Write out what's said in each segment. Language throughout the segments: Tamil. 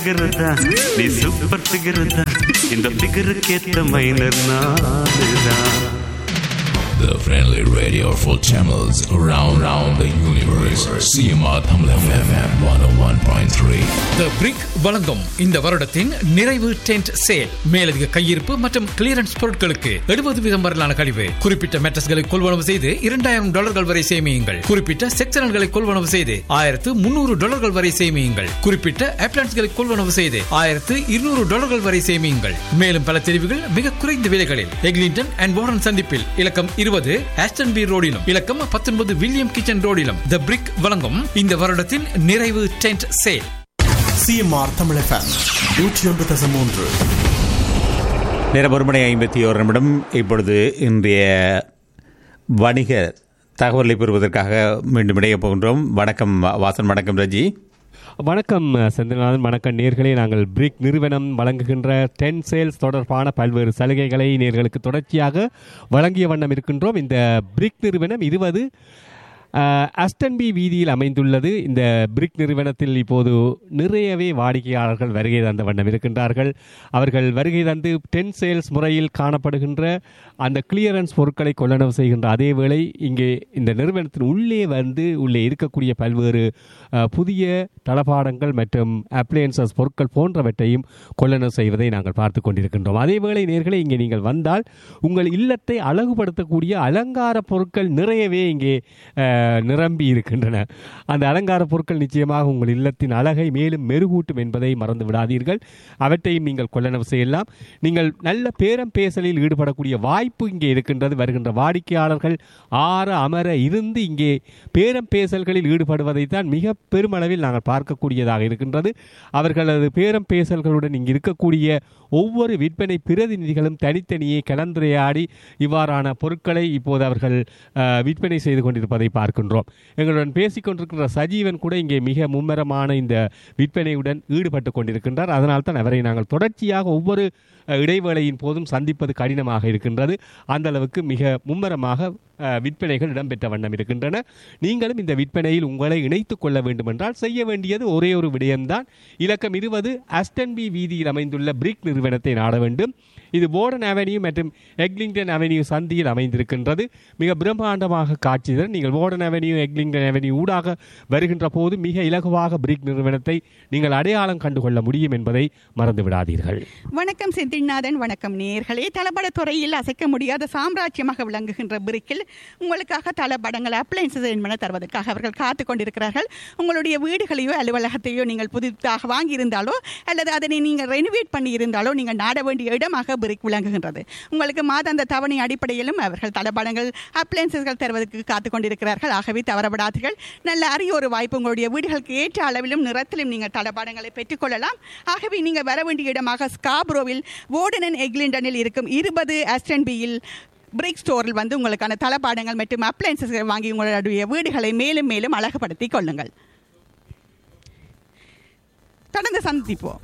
ஃபிகர் தான் நீ சூப்பர் ஃபிகர் தான் இந்த ஃபிகருக்கு ஏத்த மைனர் நானுதான் The friendly radio for channels around, around the universe. CMR Tamil FM 101.3. The Brick வழங்கும் இந்த வருடத்தின் நிறைவு டென்ட் சேல் மேலதிக கையிருப்பு மற்றும் கிளியரன்ஸ் பொருட்களுக்கு எழுபது வீதம் வரலான கழிவு குறிப்பிட்ட மெட்ரஸ்களை கொள்வனவு செய்து இரண்டாயிரம் டாலர்கள் வரை சேமியுங்கள் குறிப்பிட்ட செக்ஷன்களை கொள்வனவு செய்து ஆயிரத்து முன்னூறு டாலர்கள் வரை சேமியுங்கள் குறிப்பிட்ட அப்ளான்ஸ்களை கொள்வனவு செய்து ஆயிரத்து இருநூறு டாலர்கள் வரை சேமியுங்கள் மேலும் பல தெரிவுகள் மிக குறைந்த விலைகளில் எக்லிங்டன் அண்ட் வாரன் சந்திப்பில் இலக்கம் இருபது ஆஸ்டன் பி ரோடிலும் இலக்கம் பத்தொன்பது வில்லியம் கிச்சன் ரோடிலும் த பிரிக் வழங்கும் இந்த வருடத்தின் நிறைவு tent sale CMR Tamil FM நூற்றி ஒன்று தசம் மூன்று நேரம் ஒரு மணி ஐம்பத்தி ஓரு நிமிடம் இப்பொழுது இன்றைய வணிக தகவலை பெறுவதற்காக மீண்டும் இணையப் போகின்றோம் வணக்கம் வாசன் வணக்கம் ரஜி வணக்கம் செந்தில்நாதன் வணக்கம் நேர்களே நாங்கள் பிரிக் நிறுவனம் வழங்குகின்ற டென் சேல்ஸ் தொடர்பான பல்வேறு சலுகைகளை நேர்களுக்கு தொடர்ச்சியாக வழங்கிய வண்ணம் இருக்கின்றோம் இந்த பிரிக் நிறுவனம் இருபது அஸ்டன்பி வீதியில் அமைந்துள்ளது இந்த பிரிக் நிறுவனத்தில் இப்போது நிறையவே வாடிக்கையாளர்கள் வருகை தந்த வண்ணம் இருக்கின்றார்கள் அவர்கள் வருகை தந்து டென் சேல்ஸ் முறையில் காணப்படுகின்ற அந்த கிளியரன்ஸ் பொருட்களை கொள்ளளவு செய்கின்ற அதே வேளை இங்கே இந்த நிறுவனத்தின் உள்ளே வந்து உள்ளே இருக்கக்கூடிய பல்வேறு அஹ், புதிய தளபாடங்கள் மற்றும் அப்ளையன்சஸ் பொருட்கள் போன்றவற்றையும் கொள்ளளவு செய்வதை நாங்கள் பார்த்து கொண்டிருக்கின்றோம் அதே வேளை நேர்களை இங்கே நீங்கள் வந்தால் உங்கள் இல்லத்தை அழகுபடுத்தக்கூடிய அலங்கார பொருட்கள் நிறையவே இங்கே அஹ், நிரம்பி இருக்கின்றன அந்த அலங்கார பொருட்கள் நிச்சயமாக உங்கள் இல்லத்தின் அழகை மேலும் மெருகூட்டும் என்பதை மறந்து விடாதீர்கள் அவற்றையும் நீங்கள் கொள்ளளவு செய்யலாம் நீங்கள் நல்ல பேரம் பேசலில் ஈடுபடக்கூடிய வாய்ப்பு இங்கே இருக்கின்றது வருகின்ற வாடிக்கையாளர்கள் ஆற அமர இருந்து இங்கே பேரம் பேசல்களில் ஈடுபடுவதை தான் மிக பெருமளவில் நாங்கள் பார்க்கக்கூடியதாக இருக்கின்றது அவர்களது பேரம் பேசல்களுடன் இங்கு இருக்கக்கூடிய ஒவ்வொரு விற்பனை பிரதிநிதிகளும் தனித்தனியே கலந்துரையாடி இவ்வாறான பொருட்களை இப்போது அவர்கள் அஹ், விற்பனை செய்து கொண்டிருப்பதை பார்க்கின்றோம் எங்களுடன் பேசிக் கொண்டிருக்கின்ற சஜீவன் கூட இங்கே மிக மும்முரமான இந்த விற்பனையுடன் ஈடுபட்டு கொண்டிருக்கின்றார் அதனால் தான் அவரை நாங்கள் தொடர்ச்சியாக ஒவ்வொரு அஹ், இடைவேளையின் போதும் சந்திப்பது கடினமாக இருக்கின்றது அந்த அளவுக்கு மிக மும்முரமாக அஹ், விற்பனைகள் இடம்பெற்ற வண்ணம் இருக்கின்றன நீங்களும் இந்த விற்பனையில் உங்களை இணைத்துக் கொள்ள வேண்டுமென்றால் செய்ய வேண்டியது ஒரே ஒரு விடயம்தான் இலக்கம் இருபது அஸ்டன்பி வீதியில் அமைந்துள்ள பிரிக் நிறுவனத்தை நாட வேண்டும் இது போர்டன் அவென்யூ மற்றும் எக்லிங்டன் அவென்யூ சந்தியில் அமைந்திருக்கின்றது மிக பிரம்மாண்டமாக காட்சி தரும் நீங்கள் போர்டன் அவென்யூ எக்லிங்டன் அவென்யூ ஊடாக வருகின்ற போது மிக இலகுவாக பிரிக் நிறுவனத்தை நீங்கள் அடையாளம் கண்டுகொள்ள முடியும் என்பதை மறந்து விடாதீர்கள் வணக்கம் செந்தில்நாதன் வணக்கம் நேர்களே தளபட துறையில் அசைக்க முடியாத சாம்ராஜ்யமாக விளங்குகின்ற பிரிக்கில் உங்களுக்காக தளபடங்கள் அப்ளைன்சஸ் என்பன தருவதற்காக அவர்கள் காத்து கொண்டிருக்கிறார்கள் உங்களுடைய வீடுகளையோ அலுவலகத்தையோ நீங்கள் புதிதாக வாங்கியிருந்தாலோ அல்லது அதனை நீங்கள் ரெனோவேட் பண்ணி இருந்தாலோ நீங்கள் நாட வேண்டிய இடமாக பிரிக் விளங்குகின்றது உங்களுக்கு மாதாந்த தவணை அடிப்படையிலும் அவர்கள் தளபடங்கள் அப்ளைன்சஸ்கள் தருவதற்கு காத்து கொண்டிருக்கிறார்கள் ஆகவே தவறப்படாதீர்கள் நல்ல அரிய ஒரு வாய்ப்பு உங்களுடைய வீடுகளுக்கு ஏற்ற அளவிலும் நிறத்திலும் நீங்கள் தளபாடங்களை பெற்றுக்கொள்ளலாம் ஆகவே நீங்கள் வர வேண்டிய இடமாக ஸ்காப்ரோவில் வோர்டன் எக்லிண்டனில் இருக்கும் இருபது அஸ்டன்பியில் பிரிக் ஸ்டோரில் வந்து உங்களுக்கான தளபாடங்கள் மற்றும் அப்ளைன்சஸ்கள் வாங்கி உங்களுடைய வீடுகளை மேலும் மேலும் அழகுபடுத்திக் கொள்ளுங்கள் தொடர்ந்து சந்திப்போம்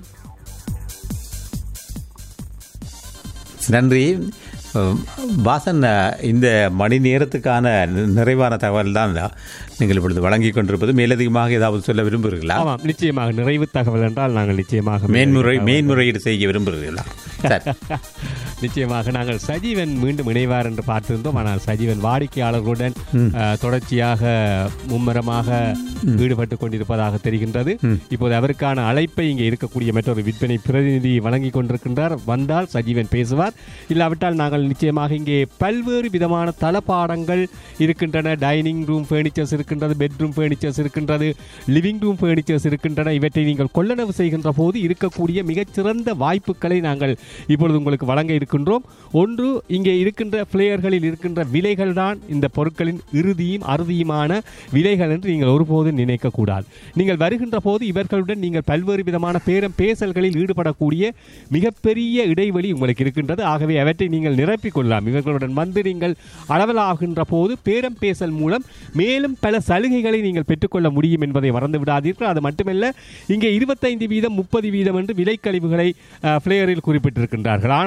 நன்றி அஹ், வாசன் அஹ், இந்த மணி நேரத்துக்கான நி- நிறைவான தகவல் தான் நீங்கள் இப்பொழுது வழங்கிக் கொண்டிருப்பது மேலதிகமாக ஏதாவது சொல்ல விரும்புகிறீர்களா ஆமாம் நிச்சயமாக நிறைவு தகவல் என்றால் நாங்கள் நிச்சயமாக மேன்முறை மேன்முறையீடு செய்ய விரும்புகிறீர்களா சரி நிச்சயமாக நாங்கள் சஜீவன் மீண்டும் இணைவார் என்று பார்த்திருந்தோம் ஆனால் சஜீவன் வாடிக்கையாளர்களுடன் அஹ், தொடர்ச்சியாக மும்மரமாக ஈடுபட்டு கொண்டிருப்பதாக தெரிகின்றது இப்போது அவருக்கான அழைப்பை இங்கே இருக்கக்கூடிய மற்றொரு விற்பனை பிரதிநிதி வழங்கி கொண்டிருக்கின்றார் வந்தால் சஜீவன் பேசுவார் இல்லாவிட்டால் நாங்கள் நிச்சயமாக இங்கே பல்வேறு விதமான தளபாடங்கள் இருக்கின்றன டைனிங் ரூம் ஃபர்னிச்சர்ஸ் இருக்கின்றது பெட்ரூம் ஃபர்னிச்சர்ஸ் இருக்கின்றது லிவிங் ரூம் ஃபர்னிச்சர்ஸ் இருக்கின்றன இவற்றை நீங்கள் கொள்ளளவு செய்கின்ற போது இருக்கக்கூடிய மிகச்சிறந்த வாய்ப்புகளை நாங்கள் இப்பொழுது உங்களுக்கு வழங்க இருக்கின்றோம் ஒன்று இங்கே இருக்கின்ற பிளேயர்களில் இருக்கின்ற விலைகள் தான் இந்த பொருட்களின் இறுதியும் அறுதியுமான விலைகள் என்று நீங்கள் ஒருபோதும் நினைக்கக்கூடாது நீங்கள் வருகின்ற போது இவர்களுடன் நீங்கள் பல்வேறு விதமான பேரம் பேசல்களில் ஈடுபடக்கூடிய மிகப்பெரிய இடைவெளி உங்களுக்கு இருக்கின்றது ஆகவே அவற்றை நீங்கள் நிரப்பிக் கொள்ளலாம் இவர்களுடன் வந்து நீங்கள் அளவலாகின்ற போது பேரம் பேசல் மூலம் மேலும் பல சலுகைகளை நீங்கள் பெற்றுக்கொள்ள முடியும் என்பதை மறந்து விடாதீர்கள் அது மட்டுமல்ல இங்கே இருபத்தைந்து வீதம் முப்பது வீதம் என்று விலைக்கழிவுகளை பிளேயரில் குறிப்பிட்டிருக்கின்றார்கள் ஆனால் உண்மையில்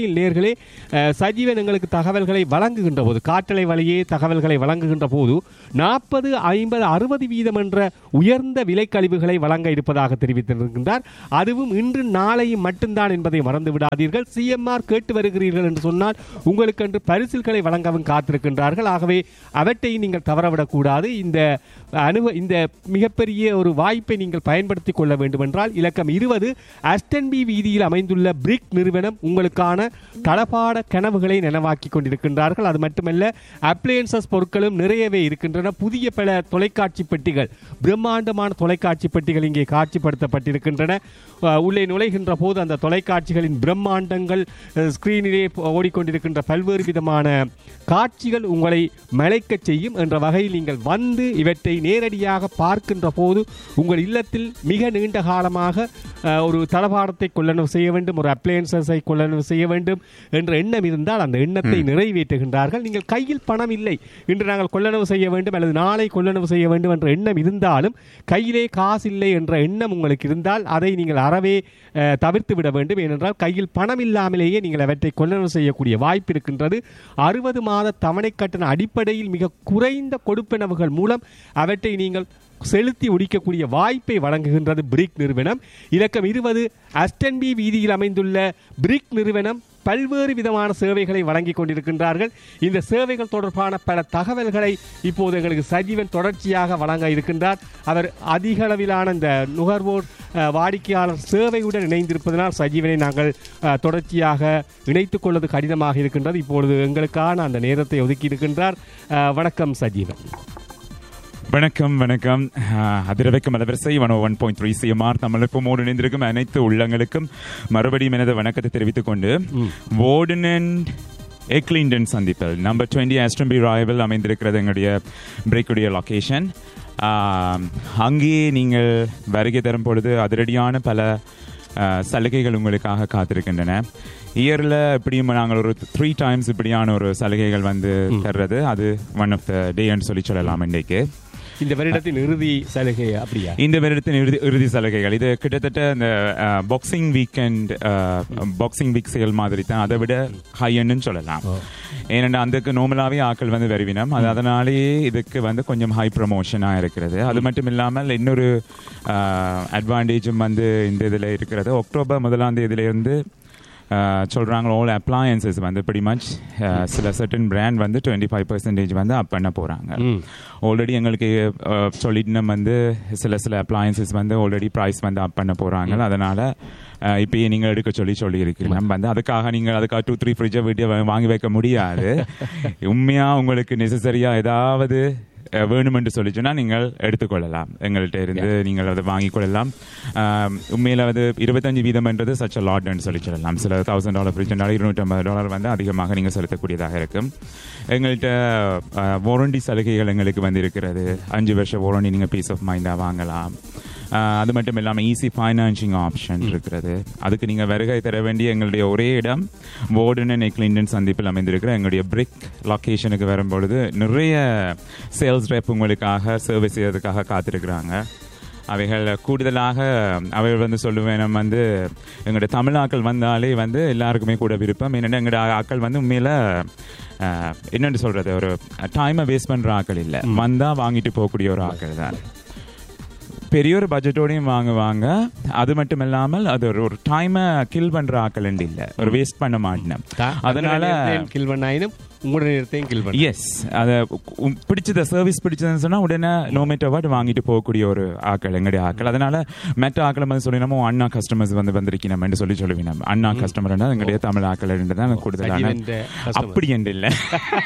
வேளையில் நேர்களே அஹ், சஜீவன் எங்களுக்கு தகவல்களை வழங்குகின்ற போது காற்றலை வழியே தகவல்களை வழங்குகின்ற போது நாற்பது ஐம்பது அறுபது வீதம் என்ற உயர்ந்த விலை கழிவுகளை வழங்க இருப்பதாக தெரிவித்திருக்கின்றார் அதுவும் இன்று நாளையும் மட்டும்தான் என்பதை மறந்து விடாதீர்கள் சிஎம்ஆர் கேட்டு வருகிறீர்கள் என்று சொன்னால் உங்களுக்கென்று பரிசில்களை வழங்கவும் காத்திருக்கின்றார்கள் ஆகவே அவற்றை நீங்கள் தவறவிடக்கூடாது இந்த அனுபவ இந்த மிகப்பெரிய ஒரு வாய்ப்பை நீங்கள் பயன்படுத்திக் கொள்ள வேண்டும் என்றால் இலக்கம் இருபது அஸ்டன்பி வீதியில் அமைந்துள்ள பிரிக் நிறுவனம் உங்களுக்கான தளபாட கனவுகளை நனவாக்கி கொண்டிருக்கின்றார்கள் அது மட்டுமல்ல அப்ளையன்சஸ் பொருட்களும் நிறையவே இருக்கின்றன புதிய பல தொலைக்காட்சி பெட்டிகள் பிரம்மாண்டமான தொலைக்காட்சி பெட்டிகள் இங்கே காட்சிப்படுத்தப்பட்டிருக்கின்றன அஹ், உள்ளே நுழைகின்ற போது அந்த தொலைக்காட்சிகளின் பிரம்மாண்டங்கள் அஹ், ஸ்கிரீனிலே ஓடிக்கொண்டிருக்கின்ற பல்வேறு விதமான காட்சிகள் உங்களை மலைக்கச் செய்யும் என்ற வகையில் நீங்கள் வந்து இவற்றை நேரடியாக பார்க்கின்ற போது உங்கள் இல்லத்தில் மிக நீண்ட காலமாக அஹ், ஒரு தளபாடத்தை கொள்ளளவு செய்ய வேண்டும் ஒரு அப்ளையன்சஸை கொள்ளளவு செய்ய வேண்டும் என்ற எண்ணம் இருந்தால் அந்த எண்ணத்தை நிறைவேற்றுகின்றார்கள் நீங்கள் கையில் பணம் இல்லை இன்று நாங்கள் கொள்ளளவு செய்ய வேண்டும் அல்லது நாளை கொள்ளளவு செய்ய வேண்டும் என்ற எண்ணம் இருந்தாலும் கையிலே காசு இல்லை என்ற எண்ணம் உங்களுக்கு இருந்தால் அதை நீங்கள் அறவே அஹ், தவிர்த்து விட வேண்டும் ஏனென்றால் கையில் பணம் இல்லாமலேயே நீங்கள் அவற்றை கொள்ளளவு செய்யக்கூடிய வாய்ப்பு இருக்கின்றது அறுபது மாத தவணை கட்டண அடிப்படையில் மிக குறைந்த கொடுப்பனவுகள் மூலம் அவற்றை நீங்கள் செலுத்தி முடிக்கக்கூடிய வாய்ப்பை வழங்குகின்றது பிரிக் நிறுவனம் இலக்கம் இருபது அஸ்டன்பி வீதியில் அமைந்துள்ள பிரிக் நிறுவனம் பல்வேறு விதமான சேவைகளை வழங்கிக் கொண்டிருக்கின்றார்கள் இந்த சேவைகள் தொடர்பான பல தகவல்களை இப்போது எங்களுக்கு சஜீவன் தொடர்ச்சியாக வழங்க இருக்கின்றார் அவர் அதிக அளவிலான இந்த நுகர்வோர் அஹ், வாடிக்கையாளர் சேவையுடன் இணைந்திருப்பதனால் சஜீவனை நாங்கள் அஹ், தொடர்ச்சியாக இணைத்துக் கொள்வது கடினமாக இருக்கின்றது இப்பொழுது எங்களுக்கான அந்த நேரத்தை ஒதுக்கி இருக்கின்றார் அஹ், வணக்கம் சஜீவன் வணக்கம் வணக்கம் ஆஹ், அதிரவைக்கும் அலவரிசை one one point three CMR தமிழப்பமோடு இணைந்திருக்கும் அனைத்து உள்ளங்களுக்கும் மறுபடியும் எனது வணக்கத்தை தெரிவித்துக் கொண்டு வார்டன் அண்ட் எக்லிண்டன் சந்திப்பில் நம்பர் டுவெண்ட்டி ஆஸ்டம்பி ராயவில் அமைந்திருக்கிறது எங்களுடைய பிரேக்குடைய லொக்கேஷன் அங்கேயே நீங்கள் வருகை தரும் பொழுது அதிரடியான பல ஆஹ், சலுகைகள் உங்களுக்காக காத்திருக்கின்றன இயரில் இப்படியும் நாங்கள் ஒரு த்ரீ டைம்ஸ் இப்படியான ஒரு சலுகைகள் வந்து தர்றது அது ஒன் ஆஃப் த டேன்னு சொல்லி சொல்லலாம் இன்றைக்கு இந்த வருடத்தின் இறுதி சலுகை அப்படியா இந்த வருடத்தின் இறுதி இறுதி சலுகைகள் இது கிட்டத்தட்ட இந்த boxing weekend boxing week sale மாதிரி தான் அதை விட ஹை எண்ட்னு சொல்லலாம் ஏனென்றால் அதுக்கு நார்மலாகவே ஆக்கள் வந்து வருவினம் அது அதனாலேயே இதுக்கு வந்து கொஞ்சம் ஹை ப்ரமோஷனாக இருக்கிறது அது மட்டும் இல்லாமல் இன்னொரு அட்வான்டேஜும் வந்து இந்த இதில் இருக்கிறது அக்டோபர் முதலாம் தேதியிலிருந்து சொல்கிறாங்க ஆல் அப்ளையன்சஸ் வந்து pretty மச் சில சர்டன் பிராண்ட் வந்து டுவெண்ட்டி ஃபைவ் பர்சன்டேஜ் வந்து அப் பண்ண போகிறாங்க ஆல்ரெடி எங்களுக்கு அஹ், சொல்லிட்டு நம்ம வந்து சில சில அப்ளையன்சஸ் வந்து ஆல்ரெடி ப்ரைஸ் வந்து அப் பண்ண போகிறாங்க அதனால் இப்பயே நீங்கள் எடுக்க சொல்லி சொல்லியிருக்கீங்க நம்ம வந்து அதுக்காக நீங்கள் அதுக்காக டூ த்ரீ ஃப்ரிட்ஜை வீட்டை வாங்கி வைக்க முடியாது உண்மையாக உங்களுக்கு நெசசரியாக ஏதாவது அஹ், வேணும் என்று சொல்லிச்சுன்னா நீங்கள் எடுத்துக்கொள்ளலாம் எங்கள்கிட்ட இருந்து நீங்கள் அதை வாங்கிக் கொள்ளலாம் ஆம், உண்மையில வந்து இருபத்தஞ்சு வீதம்ன்றது சச்ச லாட்னு சொல்லி சொல்லலாம் சில தௌசண்ட் டாலர் ஃப்ரிட்ஜ்னால இருநூற்றம்பது டாலர் வந்து அதிகமாக நீங்கள் செலுத்தக்கூடியதாக இருக்கும் எங்கள்கிட்ட வாரண்டி சலுகைகள் எங்களுக்கு வந்து இருக்கிறது அஞ்சு வருஷம் வாரண்டி நீங்கள் பீஸ் ஆஃப் மைண்டாக வாங்கலாம் ஆஹ், அது மட்டும் இல்லாமல் ஈஸி ஃபைனான்சிங் ஆப்ஷன் இருக்கிறது அதுக்கு நீங்கள் வருகை தர வேண்டிய எங்களுடைய ஒரே இடம் வார்டன் அண்ட் எக்லிண்டன் சந்திப்பில் அமைந்திருக்கிற எங்களுடைய பிரிக் லொக்கேஷனுக்கு வரும்பொழுது நிறைய சேல்ஸ் ரெப் உங்களுக்காக சர்வீஸ் செய்யறதுக்காக காத்திருக்கிறாங்க அவைகள் கூடுதலாக அவைகள் வந்து சொல்லுவேன் நம்ம வந்து எங்களுடைய தமிழாக்கள் வந்தாலே வந்து எல்லாருக்குமே கூட விருப்பம் என்னென்ன எங்களுடைய ஆக்கள் வந்து உண்மையில் என்னென்னு சொல்கிறது ஒரு டைமை வேஸ்ட் பண்ணுற ஆக்கள் இல்லை வந்தால் வாங்கிட்டு போகக்கூடிய ஒரு ஆக்கள் தான் பெரிய ஒரு பட்ஜெட்டோடையும் வாங்குவாங்க அது மட்டும் இல்லாமல் அது ஒரு ஒரு டைமை கில் பண்ற ஆக்கள் இல்லை ஒரு வேஸ்ட் பண்ண மாட்டேன் அதனால கில் பண்ணாயினும் உங்களுடைய நேரத்தையும் கில் பண்ண எஸ் அதை உம் பிடிச்சத சர்வீஸ் பிடிச்சதுன்னு சொன்னா உடனே நோ மேட்டர் வாட் வாங்கிட்டு போகக்கூடிய ஒரு ஆக்கள் எங்களுடைய ஆக்கள் அதனால மெட்ட ஆக்களை வந்து சொல்லி நம்ம அண்ணா கஸ்டமர்ஸ் வந்து வந்திருக்கணும் என்று சொல்லி சொல்லுவீங்க நம்ம அண்ணா கஸ்டமர் எங்களுடைய தமிழ் ஆக்கள் தான் கூடுதலான சஜீவன்ற customer. அப்படி என்று இல்லை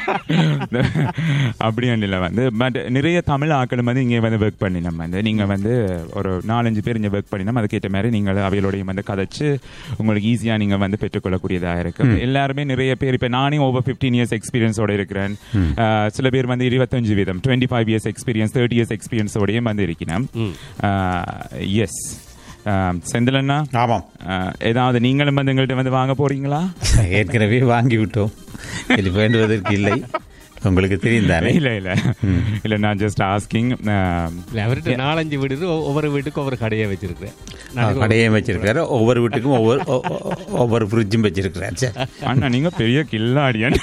அப்படி என்று இல்லை வந்து பட் நிறைய தமிழ் ஆக்களும் வந்து இங்கே வந்து ஒர்க் பண்ணி நம்ம வந்து நீங்க வந்து ஒரு நாலஞ்சு பேர் இங்கே ஒர்க் பண்ணினோம் அதுக்கேற்ற மாதிரி நீங்கள் அவையோடையும் வந்து கதைச்சு உங்களுக்கு ஈஸியா நீங்க வந்து பெற்றுக்கொள்ளக்கூடியதாக இருக்கும் எல்லாருமே நிறைய பேர் இப்ப நானே ஓவர் ஃபிஃப்டீன் இயர்ஸ் எக்ஸ்பீரியன்ஸோட இருக்கிறேன் அஹ், சில பேர் வந்து இருபத்தஞ்சு வீதம் twenty five years experience thirty years எக்ஸ்பீரியன்ஸோடையும் வந்து இருக்கிறேன் எஸ் செந்திலண்ணா ஆமாம் அஹ், ஏதாவது நீங்களும் வந்து எங்கள்கிட்ட வந்து வாங்க போறீங்களா ஏற்கனவே வாங்கி விட்டோம் இது வேண்டுவதற்கு இல்லை உங்களுக்கு தெரியும் தானே இல்ல இல்ல இல்ல நான் ஜஸ்ட் ஆஸ்கிங் இல்ல, அவர்கிட்ட நாலஞ்சு வீடு இருக்கு. ஒ- ஒவ்வொரு வீட்டுக்கும் ஒவ்வொரு கடையை வச்சிருக்கிறேன் நான் கடையும் வச்சிருக்காரு ஒவ்வொரு வீட்டுக்கும் ஒவ்வொரு ஒ- ஒ- ஒவ்வொரு ஃப்ரிட்ஜும் வச்சிருக்கிறார் சரி அண்ணா நீங்க பெரிய கில்லாடியன்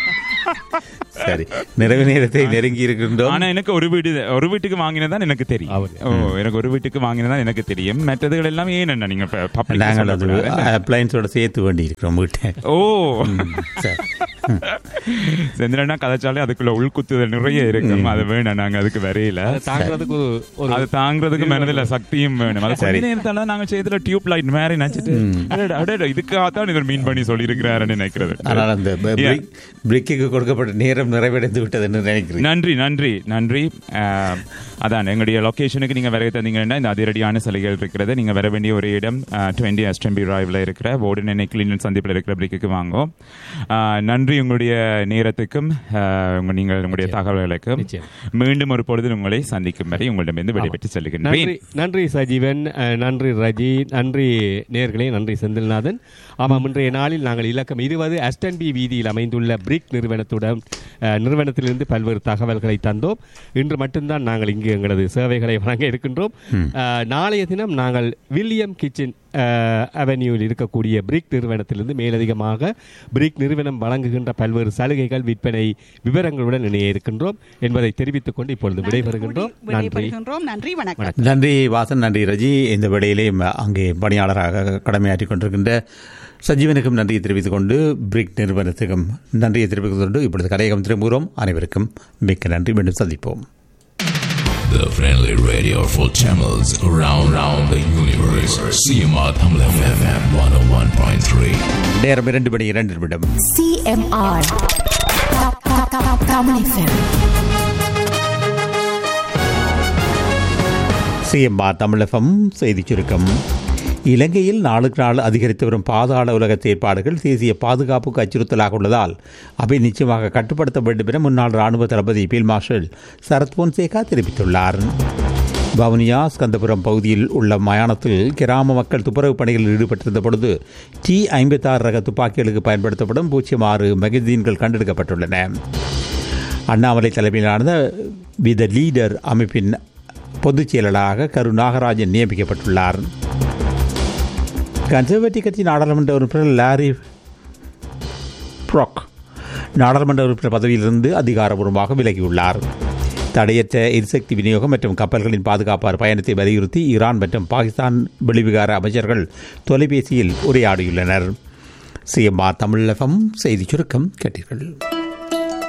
சரி நிறைவு நேரத்தை நெருங்கி இருக்கின்றோம் ஆனா எனக்கு ஒரு வீடு ஒரு வீட்டுக்கு வாங்கினதான் எனக்கு தெரியும் அவரு. ஓ எனக்கு ஒரு வீட்டுக்கு வாங்கினதான் எனக்கு தெரியும் மற்றதுகள் எல்லாம் ஏன் என்ன நீங்க பப்ளிக் நாங்கள் அது அப்ளைன்ஸோட சேர்த்து வேண்டி இருக்கிறோம் வீட்டை ஓ சரி செந்திரனா கதைச்சாலே அதுக்குள்ள உள்குத்துதல் நிறைய இருக்கும் அது வேணும் நாங்க அதுக்கு வரையில அதை தாக்குறதுக்கு ஒரு- ஒரு அது தாங்கிறதுக்கு மனதில் சக்தியும் வேணும் அது சரி. கொஞ்ச நேரத்தால நாங்க செய்ததுல டியூப் லைட் மாதிரி நினைச்சிட்டு அடடா, அடடா, இதுக்காக தான் இவர் மீன் பண்ணி சொல்லி இருக்கிறாருன்னு நினைக்கிறது ஆனால் அந்த Yeah. பிரிக்கு கொடுக்கப்பட்ட நேரம் நிறைவடைந்து விட்டது என்று நினைக்கிறேன் நன்றி நன்றி நன்றி அஹ், அதான் எங்களுடைய லொகேஷனுக்கு நீங்க வர தந்தீங்கன்னா இந்த அதிரடியான சலுகைகள் இருக்கிறது நீங்க வர வேண்டிய ஒரு இடம் டுவெண்ட்டி எஸ்டம்பி டிரைவ்ல இருக்கிற போர்டு என்னை கிளீன் சந்திப்பில் இருக்கிற பிரிக்குக்கு வாங்கும் அஹ், நன்றி உங்களுடைய நேரத்துக்கும் அஹ், உங்க நீங்கள் உங்களுடைய தகவல்களுக்கும் நிச்சயம். மீண்டும் ஒரு பொழுது உங்களை சந்திக்கும் வரை உங்களிடமிருந்து விடைபெற்று செல்கின்றேன் நன்றி நன்றி சஜீவன் அஹ், நன்றி ரஜி நன்றி நேர்களே நன்றி செந்தில்நாதன் ஆமாம் இன்றைய நாளில் நாங்கள் இலக்கம் இருபது அஸ்டன்பி வீதியில் அமைந்துள்ள பிரிக் நிறுவனத்துடன் அஹ், நிறுவனத்திலிருந்து பல்வேறு தகவல்களை தந்தோம் இன்று மட்டும்தான் நாங்கள் இங்கு எங்களது சேவைகளை வழங்க இருக்கின்றோம் அஹ், நாளைய தினம் நாங்கள் வில்லியம் கிச்சன் அவென்யூவில் இருக்கக்கூடிய பிரிக் நிறுவனத்திலிருந்து மேலதிகமாக பிரிக் நிறுவனம் வழங்குகின்ற பல்வேறு சலுகைகள் விற்பனை விவரங்களுடன் இணைய இருக்கின்றோம் என்பதை தெரிவித்துக் கொண்டு இப்பொழுது விடைபெறுகின்றோம் நன்றி விடைபெறுகின்றோம் நன்றி வணக்கம் நன்றி வாசன் நன்றி ரஜி இந்த வேளையிலே ம- அங்கே பணியாளராக கடமையாற்றிக் கொண்டிருக்கின்ற சஜீவனுக்கும் நன்றியை தெரிவித்துக் கொண்டு பிரிக் நிறுவனத்துக்கும் நன்றியை தெரிவித்துக் கொண்டு இப்பொழுது கலையகம் திரும்புகிறோம் அனைவருக்கும் மிக்க நன்றி மீண்டும் சந்திப்போம் The friendly radio for channels around, around the universe. CMR Tamil FM 101.3. நேரம் இரண்டு மணி இரண்டு நிமிடம் CMR. Top, top, top, Tamil FM. CMR தமிழகம் செய்திச் சுருக்கம் இலங்கையில் நாளுக்கு நாள் அதிகரித்து வரும் பாதாள உலக செயற்பாடுகள் தேசிய பாதுகாப்புக்கு அச்சுறுத்தலாக உள்ளதால் அவை நிச்சயமாக கட்டுப்படுத்த வேண்டும் என முன்னாள் ராணுவ தளபதி பீல் மார்ஷல் சரத் பொன்சேகா தெரிவித்துள்ளார் வவுனியா ஸ்கந்தபுரம் பகுதியில் உள்ள மயானத்தில் கிராம மக்கள் துப்புரவு பணிகளில் ஈடுபட்டிருந்த பொழுது டி ஐம்பத்தாறு ரக துப்பாக்கிகளுக்கு பயன்படுத்தப்படும் பூஜ்ஜியம் ஆறு மெகசீன்கள் கண்டெடுக்கப்பட்டுள்ளன அண்ணாமலை தலைமையிலான வி த லீடர் அமைப்பின் பொதுச் செயலாளராக கரு நாகராஜன் நியமிக்கப்பட்டுள்ளார் கன்சர்வேட்டிவ் கட்சி நாடாளுமன்ற உறுப்பினர் லாரி ப்ராக் நாடாளுமன்ற உறுப்பினர் பதவியிலிருந்து அதிகாரபூர்வமாக விலகியுள்ளார் தடையற்ற எரிசக்தி விநியோகம் மற்றும் கப்பல்களின் பாதுகாப்பான பயணத்தை வலியுறுத்தி ஈரான் மற்றும் பாகிஸ்தான் வெளிவிகார அமைச்சர்கள் தொலைபேசியில் உரையாடியுள்ளனர் சிஎம்ஆர் தமிழகம் செய்திச் சுருக்கம் கேட்டீர்கள்